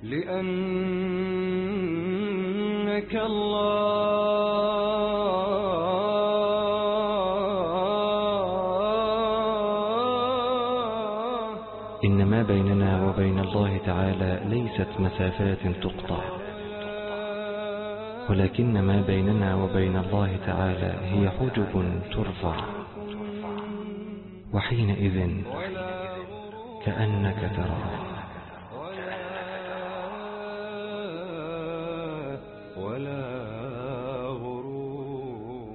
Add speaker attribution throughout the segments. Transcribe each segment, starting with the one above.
Speaker 1: لأنك الله
Speaker 2: إن ما بيننا وبين الله تعالى ليست مسافات تقطع ولكن ما بيننا وبين الله تعالى هي حجب ترفع وحينئذ كأنك تراه
Speaker 1: ولا غروب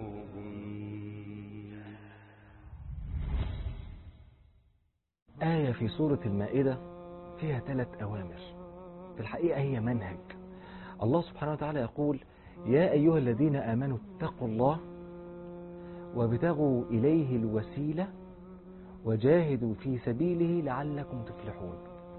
Speaker 3: آية في سورة المائدة فيها ثلاث أوامر في الحقيقة هي منهج الله سبحانه وتعالى يقول يا أيها الذين آمنوا اتقوا الله وابتغوا إليه الوسيلة وجاهدوا في سبيله لعلكم تفلحون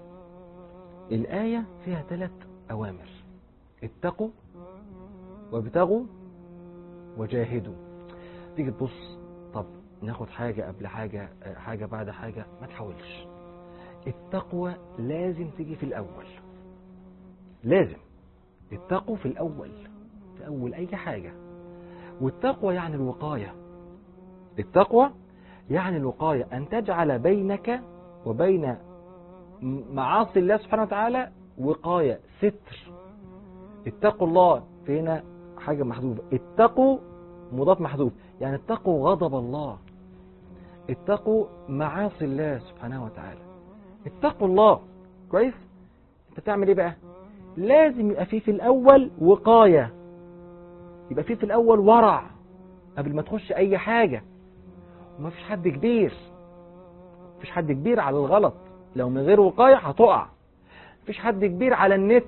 Speaker 3: الآية فيها ثلاث أوامر اتقوا وابتغوا وجاهدوا تيجي تبص طب ناخد حاجة قبل حاجة آه، حاجة بعد حاجة ما تحاولش التقوى لازم تيجي في الأول لازم التقوى في الأول في أول أي حاجة والتقوى يعني الوقاية التقوى يعني الوقاية أن تجعل بينك وبين م- معاصي الله سبحانه وتعالى وقاية ستر اتقوا الله فينا حاجة محذوفة اتقوا مضاف محذوف يعني اتقوا غضب الله اتقوا معاصي الله سبحانه وتعالى اتقوا الله كويس انت تعمل ايه بقى لازم يبقى فيه في الاول وقاية يبقى فيه في الاول ورع قبل ما تخش اي حاجة وما فيش حد كبير مفيش حد كبير على الغلط لو من غير وقاية هتقع مفيش حد كبير على النت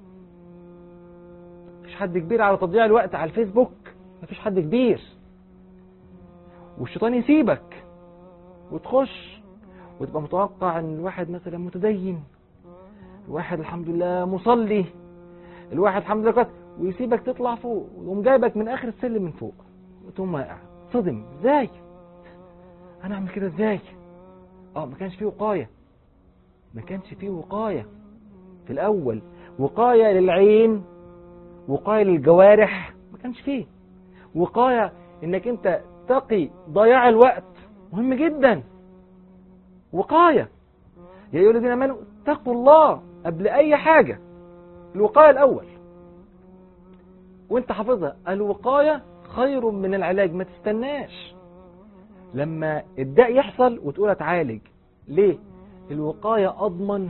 Speaker 3: مفيش حد كبير على تضييع الوقت على الفيسبوك مفيش حد كبير والشيطان يسيبك وتخش وتبقى متوقع ان الواحد مثلا متدين الواحد الحمد لله مصلي الواحد الحمد لله كويس ويسيبك تطلع فوق ويقوم جايبك من اخر السلم من فوق وتقوم واقع صدم ازاي انا اعمل كده ازاي اه ما كانش فيه وقايه ما كانش فيه وقايه في الاول وقايه للعين وقايه للجوارح ما كانش فيه وقايه انك انت تقي ضياع الوقت مهم جدا وقايه يا ايها الذين امنوا اتقوا الله قبل اي حاجه الوقايه الاول وانت حافظها الوقايه خير من العلاج ما تستناش لما الداء يحصل وتقول اتعالج ليه الوقايه اضمن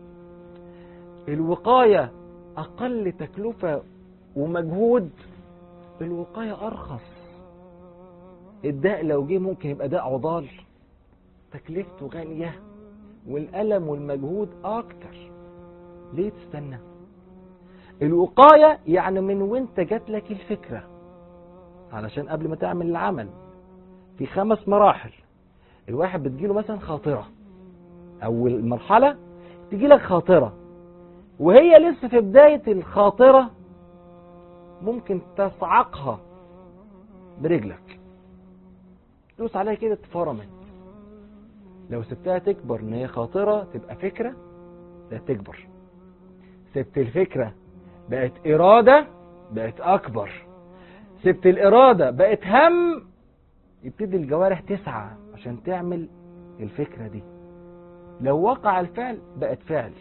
Speaker 3: الوقايه اقل تكلفه ومجهود الوقايه ارخص الداء لو جه ممكن يبقى داء عضال تكلفته غاليه والألم والمجهود أكتر ليه تستنى الوقاية يعني من وانت جات لك الفكرة علشان قبل ما تعمل العمل في خمس مراحل الواحد بتجيله مثلا خاطرة أول مرحلة تجيلك خاطرة وهي لسه في بداية الخاطرة ممكن تصعقها برجلك دوس عليها كده اتفرمت لو سبتها تكبر ان هي خاطرة تبقى فكرة لا تكبر سبت الفكرة بقت إرادة بقت أكبر سبت الإرادة بقت هم يبتدي الجوارح تسعى عشان تعمل الفكرة دي لو وقع الفعل بقت فعل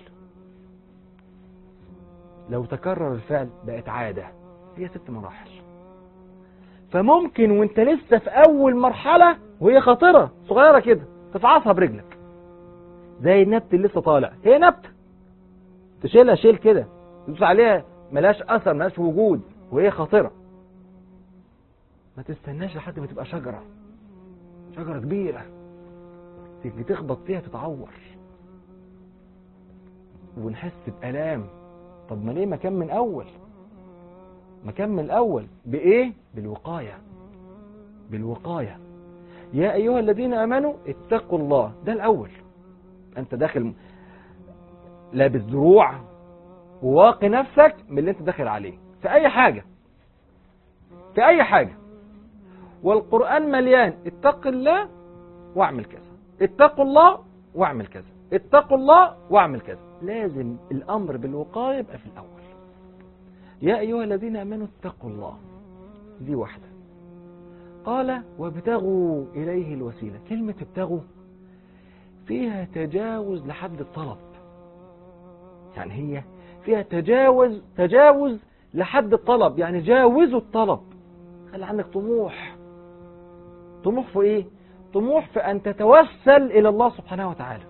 Speaker 3: لو تكرر الفعل بقت عادة هي ست مراحل فممكن وانت لسه في أول مرحلة وهي خاطرة صغيرة كده تفعصها برجلك زي النبت اللي لسه طالع هي نبتة تشيلها شيل كده تدوس عليها ملاش اثر ملاش وجود وهي خاطره ما تستناش لحد ما تبقى شجره شجره كبيره تيجي تخبط فيها تتعور ونحس بالام طب ما ليه مكان من اول مكان من الاول بايه بالوقايه بالوقايه يا ايها الذين امنوا اتقوا الله ده الاول انت داخل لابس دروع وواقي نفسك من اللي انت داخل عليه في اي حاجة في اي حاجة والقرآن مليان اتق الله واعمل كذا اتقوا الله واعمل كذا اتقوا الله واعمل كذا لازم الأمر بالوقاية يبقى في الأول يا أيها الذين آمنوا اتقوا الله دي واحدة قال وابتغوا إليه الوسيلة كلمة ابتغوا فيها تجاوز لحد الطلب يعني هي فيها تجاوز تجاوز لحد الطلب يعني جاوزوا الطلب خلي عندك طموح طموح في ايه طموح في ان تتوسل الى الله سبحانه وتعالى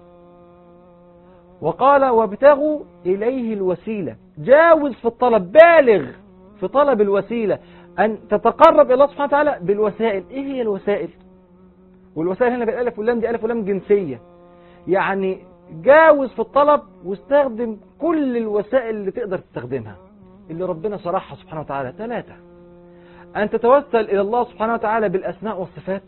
Speaker 3: وقال وابتغوا اليه الوسيله جاوز في الطلب بالغ في طلب الوسيله ان تتقرب الى الله سبحانه وتعالى بالوسائل ايه هي الوسائل والوسائل هنا بالالف واللام دي الف ولام جنسيه يعني جاوز في الطلب واستخدم كل الوسائل اللي تقدر تستخدمها اللي ربنا شرحها سبحانه وتعالى ثلاثة أن تتوسل إلى الله سبحانه وتعالى بالأسماء والصفات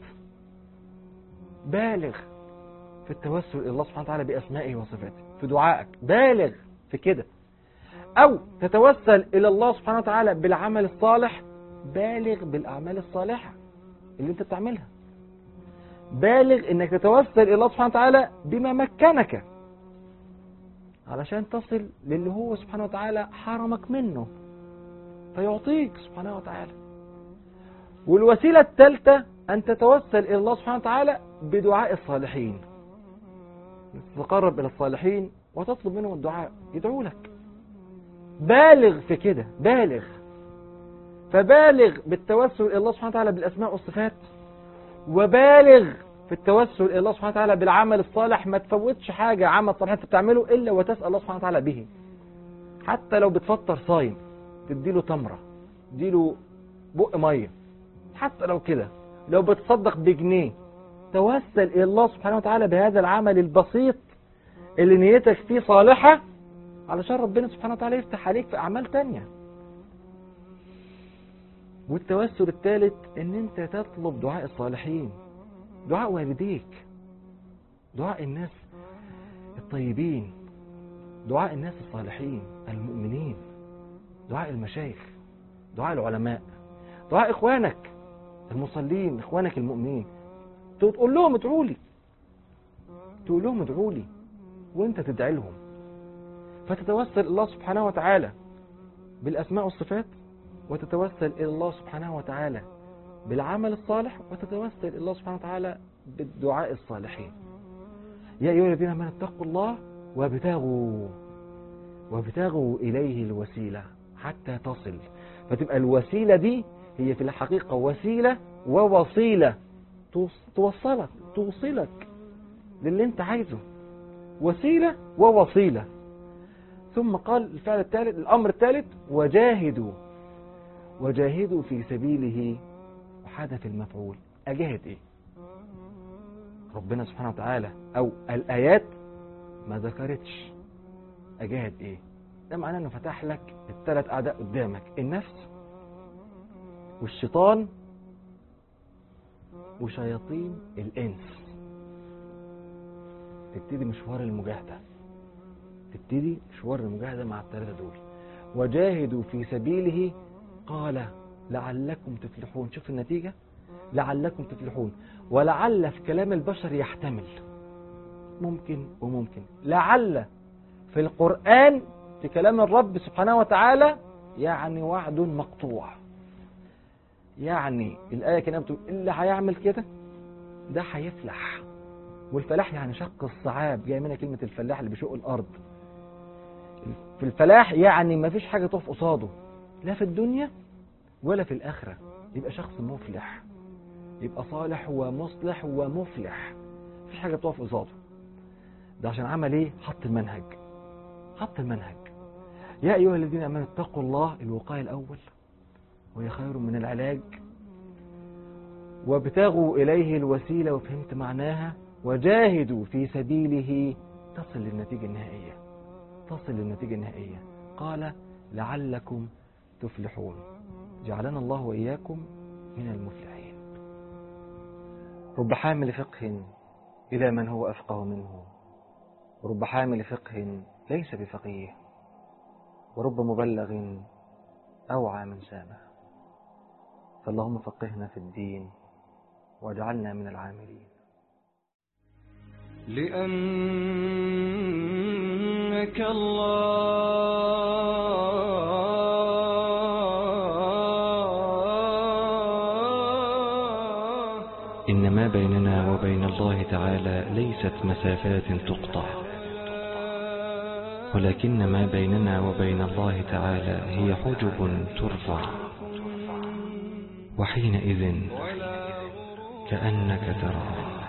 Speaker 3: بالغ في التوسل إلى الله سبحانه وتعالى بأسمائه وصفاته في دعائك بالغ في كده أو تتوسل إلى الله سبحانه وتعالى بالعمل الصالح بالغ بالأعمال الصالحة اللي أنت بتعملها بالغ انك تتوسل الى الله سبحانه وتعالى بما مكنك علشان تصل للي هو سبحانه وتعالى حرمك منه فيعطيك سبحانه وتعالى والوسيلة الثالثة أن تتوسل إلى الله سبحانه وتعالى بدعاء الصالحين تتقرب إلى الصالحين وتطلب منهم الدعاء يدعوا لك بالغ في كده بالغ فبالغ بالتوسل إلى الله سبحانه وتعالى بالأسماء والصفات وبالغ في التوسل الى الله سبحانه وتعالى بالعمل الصالح ما تفوتش حاجه عمل صالح انت بتعمله الا وتسال الله سبحانه وتعالى به حتى لو بتفطر صايم تديله تمره تديله بق ميه حتى لو كده لو بتصدق بجنيه توسل الى الله سبحانه وتعالى بهذا العمل البسيط اللي نيتك فيه صالحه علشان ربنا سبحانه وتعالى يفتح عليك في اعمال تانيه والتوسل الثالث ان انت تطلب دعاء الصالحين دعاء والديك دعاء الناس الطيبين دعاء الناس الصالحين المؤمنين دعاء المشايخ دعاء العلماء دعاء اخوانك المصلين اخوانك المؤمنين تقول لهم ادعوا لي تقول لهم ادعوا لي وانت تدعي لهم فتتوسل الله سبحانه وتعالى بالاسماء والصفات وتتوسل إلى الله سبحانه وتعالى بالعمل الصالح وتتوسل إلى الله سبحانه وتعالى بالدعاء الصالحين يا أيها الذين آمنوا اتقوا الله وابتغوا وابتغوا إليه الوسيلة حتى تصل فتبقى الوسيلة دي هي في الحقيقة وسيلة ووصيلة توصلك توصلك للي انت عايزه وسيلة ووصيلة ثم قال الفعل الثالث الأمر الثالث وجاهدوا وجاهدوا في سبيله وحدث المفعول أجاهد إيه ربنا سبحانه وتعالى أو الآيات ما ذكرتش أجاهد إيه ده معناه أنه فتح لك الثلاث أعداء قدامك النفس والشيطان وشياطين الإنس تبتدي مشوار المجاهدة تبتدي مشوار المجاهدة مع الثلاثة دول وجاهدوا في سبيله قال لعلكم تفلحون شوف النتيجة لعلكم تفلحون ولعل في كلام البشر يحتمل ممكن وممكن لعل في القرآن في كلام الرب سبحانه وتعالى يعني وعد مقطوع يعني الآية كده بتقول اللي هيعمل كده ده هيفلح والفلاح يعني شق الصعاب جاي منها كلمة الفلاح اللي بيشق الأرض في الفلاح يعني ما فيش حاجة تقف قصاده لا في الدنيا ولا في الآخرة يبقى شخص مفلح يبقى صالح ومصلح ومفلح مفيش حاجة بتقف قصاده ده عشان عمل ايه حط المنهج حط المنهج يا أيها الذين آمنوا اتقوا الله الوقاية الأول وهي خير من العلاج وابتغوا إليه الوسيلة وفهمت معناها وجاهدوا في سبيله تصل للنتيجة النهائية تصل للنتيجة النهائية قال لعلكم تفلحون جعلنا الله وإياكم من المفلحين رب حامل فقه إلى من هو أفقه منه ورب حامل فقه ليس بفقيه ورب مبلغ أوعى من سامع فاللهم فقهنا في الدين واجعلنا من العاملين
Speaker 1: لأنك الله
Speaker 2: إن ما بيننا وبين الله تعالى ليست مسافات تقطع ولكن ما بيننا وبين الله تعالى هي حجب ترفع وحينئذ كأنك تراه